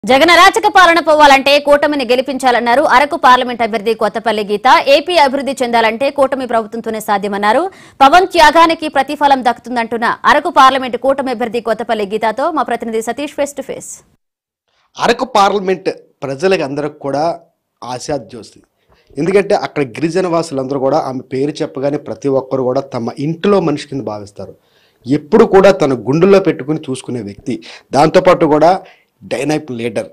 జగన్ అరాచక పాలన పోవాలంటే కూటమిని గెలిపించాలన్నారు అరకు పార్లమెంట్ అభ్యర్థి కొత్తపల్లి గీత ఏపీ అభివృద్ధి చెందాలంటే కూటమి ప్రభుత్వంతోనే సాధ్యమన్నారు పవన్ త్యాగానికి ప్రతిఫలం దక్కుతుందంటున్న అరకు పార్లమెంట్ కూటమి అభ్యర్థి కొత్తపల్లి గీతతో మా ప్రతినిధి Satish face to face Araku parliament ప్రజలకు అందరికి కూడా ఆశాజ్యోతి ఎందుకంటే అక్కడ గిరిజన వాసులందరూ కూడా ఆమె పేరు చెప్పగానే ప్రతి ఒక్కరు కూడా తమ ఇంటిలో మనిషి కింద భావిస్తారు ఎప్పుడు కూడా తన గుండెల్లో పెట్టుకుని చూసుకునే వ్యక్తి దాంతోపాటు కూడా డైనైప్ లీడర్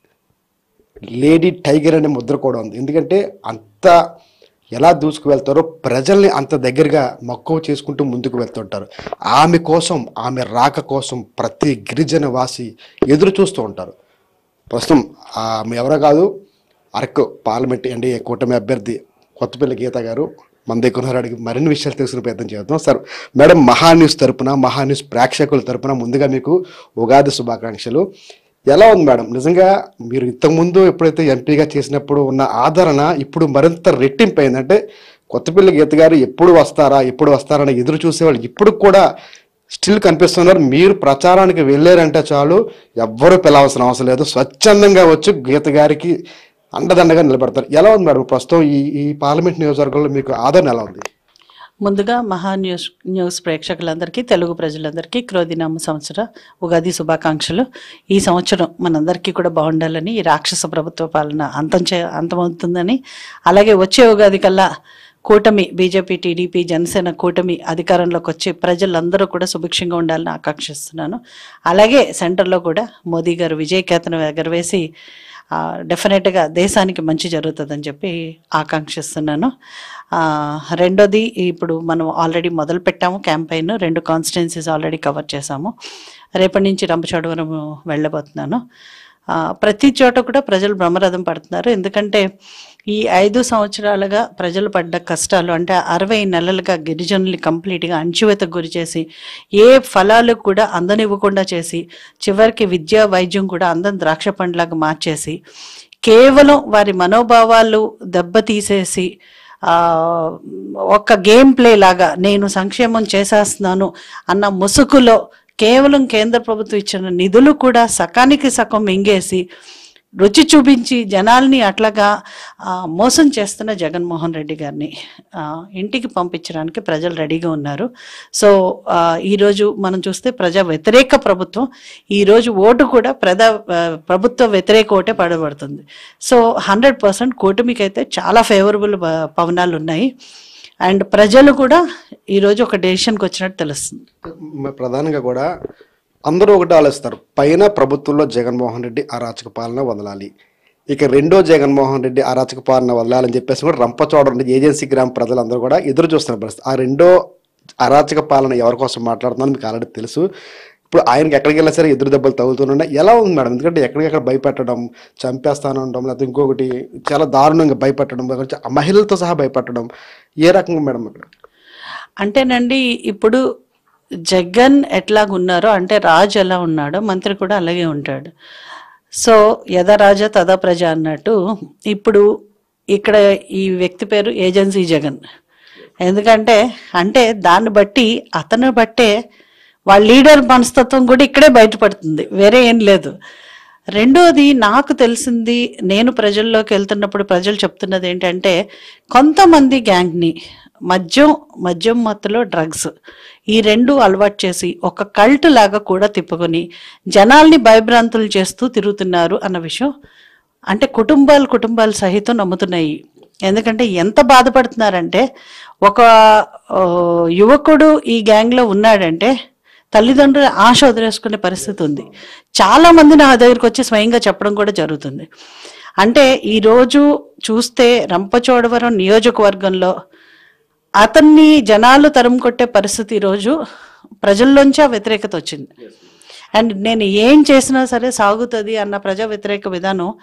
లేడీ టైగర్ అనే ముద్ర కూడా ఉంది ఎందుకంటే అంత ఎలా దూసుకు వెళ్తారో ప్రజల్ని అంత దగ్గరగా మక్కువ చేసుకుంటూ ముందుకు వెళ్తుంటారు ఆమె కోసం ఆమె రాక కోసం ప్రతి గిరిజన వాసి ఎదురు చూస్తూ ఉంటారు ప్రస్తుతం ఆమె ఎవరో కాదు అరకు పార్లమెంట్ ఎన్డీఏ కూటమి అభ్యర్థి కొత్తపల్లి గీత గారు మన దగ్గర ఉన్నారు అడిగి మరిన్ని విషయాలు తెలుసుకునే ప్రయత్నం చేద్దాం సార్ మేడం మహా న్యూస్ తరపున మహా న్యూస్ ప్రేక్షకుల తరపున ముందుగా మీకు ఉగాది శుభాకాంక్షలు ఎలా ఉంది మేడం నిజంగా మీరు ఇంతకుముందు ఎప్పుడైతే ఎంపీగా చేసినప్పుడు ఉన్న ఆదరణ ఇప్పుడు మరింత రెట్టింపు అయింది అంటే కొత్తపల్లి గీత గారు ఎప్పుడు వస్తారా ఎప్పుడు వస్తారని ఎదురు చూసేవాళ్ళు ఇప్పుడు కూడా స్టిల్ కనిపిస్తున్నారు మీరు ప్రచారానికి వెళ్ళారంటే చాలు ఎవ్వరూ పిలవాల్సిన అవసరం లేదు స్వచ్ఛందంగా వచ్చి గీత గారికి అండదండగా నిలబడతారు ఎలా ఉంది మేడం ప్రస్తుతం ఈ ఈ పార్లమెంట్ నియోజకవర్గంలో మీకు ఆదరణ ఎలా ఉంది ముందుగా మహా న్యూస్ న్యూస్ ప్రేక్షకులందరికీ తెలుగు ప్రజలందరికీ క్రోధినామ సంవత్సర ఉగాది శుభాకాంక్షలు ఈ సంవత్సరం మనందరికీ కూడా బాగుండాలని ఈ రాక్షస ప్రభుత్వ పాలన అంతం చే అంతమవుతుందని అలాగే వచ్చే ఉగాది కల్లా కూటమి బీజేపీ టీడీపీ జనసేన కూటమి అధికారంలోకి వచ్చి ప్రజలందరూ కూడా సుభిక్షంగా ఉండాలని ఆకాంక్షిస్తున్నాను అలాగే సెంటర్లో కూడా మోదీ గారు విజయకేతనం ఎగరవేసి ఆ, డెఫినెట్గా దేశానికి మంచి జరుగుతుందని చెప్పి ఆకాంక్షిస్తున్నాను ఆ, రెండోది ఇప్పుడు మనం ఆల్రెడీ మొదలు పెట్టాము క్యాంపెయిన్ రెండు కాన్స్టిట్యున్సీస్ ఆల్రెడీ కవర్ చేశాము రేపటి నుంచి రంపచోడవరం వెళ్ళబోతున్నాను ఆ, ప్రతి చోట కూడా ప్రజలు బ్రహ్మరథం పడుతున్నారు ఎందుకంటే ఈ ఐదు సంవత్సరాలుగా ప్రజలు పడ్డ కష్టాలు అంటే అరవై నెలలుగా గిరిజనుల్ని కంప్లీట్గా అణచివేతకు గురి చేసి ఏ ఫలాలు కూడా అందనివ్వకుండా చేసి చివరికి విద్యా వైద్యం కూడా అందం ద్రాక్ష పండ్లాగా మార్చేసి కేవలం వారి మనోభావాలు దెబ్బతీసేసి ఆ, ఒక గేమ్ ప్లే లాగా నేను సంక్షేమం చేసేస్తున్నాను అన్న ముసుగులో కేవలం కేంద్ర ప్రభుత్వం ఇచ్చిన నిధులు కూడా సకానికి సగం మింగేసి రుచి చూపించి జనాల్ని అట్లాగా ఆ, మోసం చేస్తున్న జగన్మోహన్ రెడ్డి గారిని ఆ, ఇంటికి పంపించడానికి ప్రజలు రెడీగా ఉన్నారు సో ఆ, ఈరోజు మనం చూస్తే ప్రజా వ్యతిరేక ప్రభుత్వం ఈరోజు ఓటు కూడా ప్రజా ఆ, ప్రభుత్వ వ్యతిరేక ఓటే పడబడుతుంది సో హండ్రెడ్ పర్సెంట్ కూటమికి అయితే చాలా ఫేవరబుల్ పవనాలు ఉన్నాయి అండ్ ప్రజలు కూడా ఈరోజు ఒక డెసిషన్కి వచ్చినట్టు తెలుస్తుంది మ- ప్రధానంగా కూడా అందరూ ఒకటి ఆలోచిస్తారు పైన ప్రభుత్వంలో జగన్మోహన్ రెడ్డి అరాచక పాలన వదలాలి ఇక రెండో జగన్మోహన్ రెడ్డి అరాచక పాలన వదలాలని చెప్పేసి కూడా రంపచోడవరం ఏజెన్సీ గ్రామ ప్రజలందరూ కూడా ఎదురు చూస్తున్న పరిస్థితి ఆ రెండో అరాచక పాలన ఎవరి కోసం మాట్లాడుతున్నారో మీకు ఆల్రెడీ తెలుసు ఇప్పుడు ఆయనకి ఎక్కడికి వెళ్ళినా సరే ఎదురు దెబ్బలు తగులుతున్నాయి ఎలా ఉంది మేడం ఎందుకంటే ఎక్కడికెక్కడ భయపెట్టడం చంపేస్తానండం లేకపోతే ఇంకొకటి చాలా దారుణంగా భయపెట్టడం లేకపోతే మహిళలతో సహా భయపెట్టడం ఏ రకంగా మేడం ఇక్కడ అంటేనండి ఇప్పుడు జగన్ ఎట్లాగున్నారో అంటే రాజు ఎలా ఉన్నాడో మంత్రి కూడా అలాగే ఉంటాడు సో యథా రాజా తదా ప్రజ అన్నట్టు ఇప్పుడు ఇక్కడ ఈ వ్యక్తి పేరు ఏజెన్సీ జగన్ ఎందుకంటే అంటే దాన్ని బట్టి అతను బట్టే వాళ్ళ లీడర్ మనస్తత్వం కూడా ఇక్కడే బయటపడుతుంది వేరే ఏం లేదు రెండోది నాకు తెలిసింది నేను ప్రజల్లోకి వెళ్తున్నప్పుడు ప్రజలు చెప్తున్నది ఏంటంటే కొంతమంది గ్యాంగ్ని మద్యం మద్యం మత్తులో డ్రగ్స్ ఈ రెండు అలవాటు చేసి ఒక కల్ట్ లాగా కూడా తిప్పుకొని జనాల్ని భయభ్రాంతులు చేస్తూ తిరుగుతున్నారు అన్న విషయం అంటే కుటుంబాలు కుటుంబాలు సహితం నమ్ముతున్నాయి ఎందుకంటే ఎంత బాధపడుతున్నారంటే ఒక ఆ, యువకుడు ఈ గ్యాంగ్లో ఉన్నాడంటే తల్లిదండ్రులు ఆశ వదిలేసుకునే పరిస్థితి ఉంది చాలా మంది నా దగ్గరికి వచ్చి స్వయంగా చెప్పడం కూడా జరుగుతుంది అంటే ఈరోజు చూస్తే రంపచోడవరం నియోజకవర్గంలో అతన్ని జనాలు తరుము కొట్టే పరిస్థితి ఈరోజు ప్రజల్లోంచి ఆ వ్యతిరేకత వచ్చింది అండ్ నేను ఏం చేసినా సరే సాగుతుంది అన్న ప్రజా వ్యతిరేక విధానం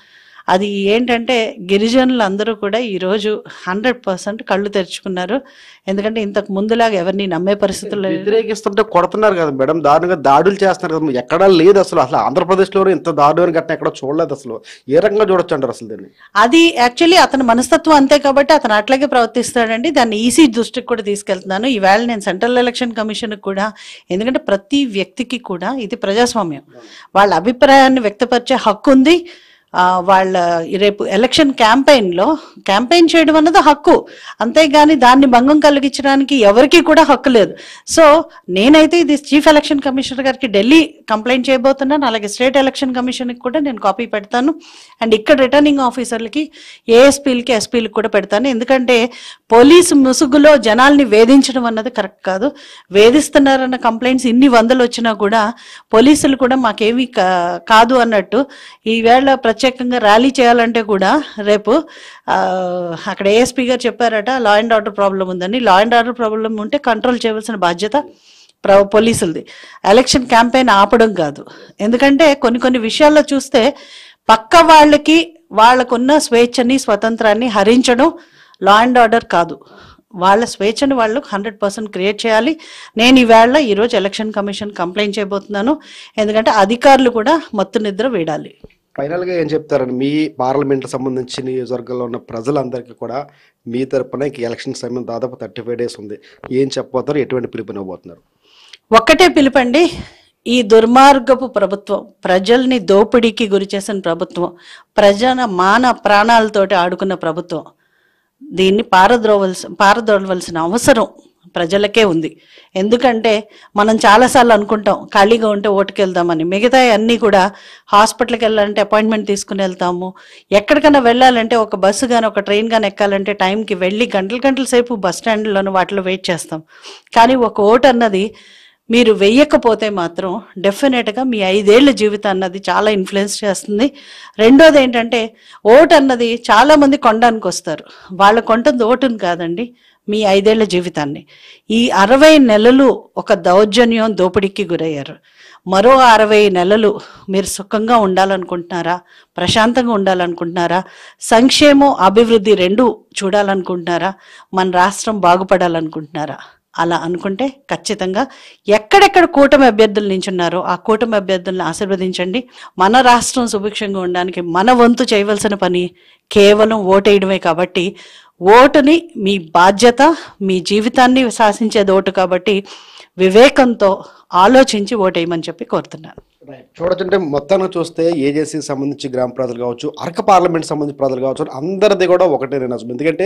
అది ఏంటంటే గిరిజనులు అందరూ కూడా ఈరోజు హండ్రెడ్ పర్సెంట్ కళ్ళు తెరుచుకున్నారు ఎందుకంటే ఇంతకు ముందులాగా ఎవరిని నమ్మే పరిస్థితుల్లో లేదు. వ్యతిరేకిస్తుంటే కొడుతున్నారు కదా మేడం దారుణంగా దాడులు చేస్తున్నారు కదా ఎక్కడా లేదు అసలు అసలు ఆంధ్రప్రదేశ్లో ఇంత దారుణమైన ఘటన ఎక్కడ చూడలేదు అసలు ఏ రకంగా చూడొచ్చు అంటారు అసలు దీన్ని అది యాక్చువల్లీ అతని మనస్తత్వం అంతే కాబట్టి అతను అట్లాగే ప్రవర్తిస్తాడండి దాన్ని ఈసీ దృష్టికి కూడా తీసుకెళ్తున్నాను ఈవేళ నేను సెంట్రల్ ఎలక్షన్ కమిషన్ కూడా ఎందుకంటే ప్రతి వ్యక్తికి కూడా ఇది ప్రజాస్వామ్యం వాళ్ళ అభిప్రాయాన్ని వ్యక్తపరిచే హక్కు ఉంది ఆ, వాళ్ళ రేపు ఎలక్షన్ క్యాంపెయిన్లో క్యాంపెయిన్ చేయడం అన్నది హక్కు అంతేగాని దాన్ని భంగం కలిగించడానికి ఎవరికి కూడా హక్కు లేదు సో నేనైతే ఇది చీఫ్ ఎలక్షన్ కమిషనర్ గారికి ఢిల్లీ కంప్లైంట్ చేయబోతున్నాను అలాగే స్టేట్ ఎలక్షన్ కమిషన్కి కూడా నేను కాపీ పెడతాను అండ్ ఇక్కడ రిటర్నింగ్ ఆఫీసర్లకి ఏఎస్పీలకి ఎస్పీలకి కూడా పెడతాను ఎందుకంటే పోలీసు ముసుగులో జనాల్ని వేధించడం అన్నది కరెక్ట్ కాదు వేధిస్తున్నారన్న కంప్లైంట్స్ ఇన్ని వందలు వచ్చినా కూడా పోలీసులు కూడా మాకేమీ కా- కాదు అన్నట్టు ఈవేళ ప్రత్యేకంగా ర్యాలీ చేయాలంటే కూడా రేపు ఆ, అక్కడ ఏఎస్పీ గారు చెప్పారట లా అండ్ ఆర్డర్ ప్రాబ్లం ఉందని లా అండ్ ఆర్డర్ ప్రాబ్లం ఉంటే కంట్రోల్ చేయవలసిన బాధ్యత ప్ర పోలీసులది ఎలక్షన్ క్యాంపెయిన్ ఆపడం కాదు ఎందుకంటే కొన్ని కొన్ని విషయాల్లో చూస్తే పక్క వాళ్ళకి వాళ్ళకున్న స్వేచ్ఛని స్వతంత్రాన్ని హరించడం లా అండ్ ఆర్డర్ కాదు వాళ్ళ స్వేచ్ఛను వాళ్ళు హండ్రెడ్ పర్సెంట్ క్రియేట్ చేయాలి నేను ఈవేళ ఈరోజు ఎలక్షన్ కమిషన్ కంప్లైంట్ చేయబోతున్నాను ఎందుకంటే అధికారులు కూడా మత్తు నిద్ర వేడాలి ఫైనల్ గా ఏం చెప్తారని మీ పార్లమెంట్ సంబంధించి నియోజకవర్గంలో ఉన్న ప్రజలందరికీ కూడా మీ తరపున ఇంక ఎలక్షన్ సమయం దాదాపు థర్టీ ఫైవ్ డేస్ ఉంది ఏం చెప్పబోతారు ఎటువంటి పిలుపునివ్వబోతున్నారు ఒక్కటే పిలుపండి ఈ దుర్మార్గపు ప్రభుత్వం ప్రజల్ని దోపిడీకి గురి చేసిన ప్రభుత్వం ప్రజల మాన ప్రాణాలతోటి ఆడుకున్న ప్రభుత్వం దీన్ని పారద్రోవలసి పారదోలవలసిన అవసరం ప్రజలకే ఉంది ఎందుకంటే మనం చాలాసార్లు అనుకుంటాం ఖాళీగా ఉంటే ఓటుకెళ్దామని మిగతా అన్నీ కూడా హాస్పిటల్కి వెళ్ళాలంటే అపాయింట్మెంట్ తీసుకుని వెళ్తాము ఎక్కడికైనా వెళ్ళాలంటే ఒక బస్సు కానీ ఒక ట్రైన్ కానీ ఎక్కాలంటే టైంకి వెళ్ళి గంటల గంటల సేపు బస్ స్టాండ్లోనూ వాటిలో వెయిట్ చేస్తాం కానీ ఒక ఓటు అన్నది మీరు వెయ్యకపోతే మాత్రం డెఫినెట్గా మీ ఐదేళ్ల జీవితం అన్నది చాలా ఇన్ఫ్లుయెన్స్ చేస్తుంది రెండోది ఏంటంటే ఓటు అన్నది చాలా మంది కొనడానికి వస్తారు వాళ్ళ కొంటుంది ఓటుని కాదండి మీ ఐదేళ్ల జీవితాన్ని ఈ అరవై నెలలు ఒక దౌర్జన్యం దోపిడీకి గురయ్యారు మరో అరవై నెలలు మీరు సుఖంగా ఉండాలనుకుంటున్నారా ప్రశాంతంగా ఉండాలనుకుంటున్నారా సంక్షేమం అభివృద్ధి రెండు చూడాలనుకుంటున్నారా మన రాష్ట్రం బాగుపడాలనుకుంటున్నారా అలా అనుకుంటే ఖచ్చితంగా ఎక్కడెక్కడ కూటమి అభ్యర్థులు నించున్నారో ఆ కూటమి అభ్యర్థుల్ని ఆశీర్వదించండి మన రాష్ట్రం సుభిక్షంగా ఉండడానికి మన వంతు చేయవలసిన పని కేవలం ఓటేయడమే కాబట్టి ఓటుని మీ బాధ్యత మీ జీవితాన్ని శాసించేది ఓటు కాబట్టి వివేకంతో ఆలోచించి ఓటేయమని చెప్పి కోరుతున్నాను చూడొచ్చంటే మొత్తాన్ని చూస్తే ఏజెన్సీకి సంబంధించి గ్రామ ప్రజలు కావచ్చు అరక పార్లమెంట్ సంబంధించి ప్రజలు కావచ్చు అందరిది కూడా ఒకటే నినాదం ఎందుకంటే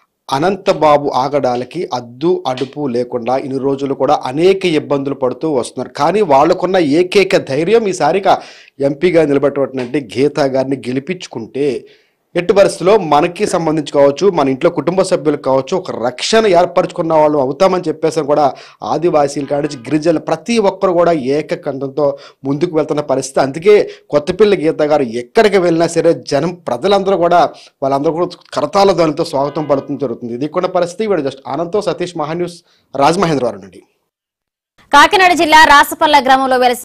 అనంతబాబు ఆగడాలకి అద్దు అడుపు లేకుండా ఇన్ని రోజులు కూడా అనేక ఇబ్బందులు పడుతూ వస్తున్నారు కానీ వాళ్ళకున్న ఏకైక ధైర్యం ఈసారిగా ఎంపీగా నిలబెట్టబడినట్టు గీతా గారిని గెలిపించుకుంటే ఎట్టి పరిస్థితుల్లో మనకి సంబంధించి కావచ్చు మన ఇంట్లో కుటుంబ సభ్యులకు కావచ్చు ఒక రక్షణ ఏర్పరచుకున్న వాళ్ళు అవుతామని చెప్పేసి కూడా ఆదివాసీలు కాడించి గిరిజనులు ప్రతి ఒక్కరు కూడా ఏకకంఠంతో ముందుకు వెళ్తున్న పరిస్థితి అందుకే కొత్తపిల్లి గీత గారు ఎక్కడికి వెళ్ళినా సరే జనం ప్రజలందరూ కూడా వాళ్ళందరూ కూడా కరతాల ధ్వనితో స్వాగతం పడుతుంది జరుగుతుంది ఇది కూడా పరిస్థితి వీడు జస్ట్ ఆనంద్తో సతీష్ మహాన్యూస్ రాజమహేంద్రవరం నుండి కాకినాడ జిల్లా రాసపల్ల గ్రామంలో వెలిసిన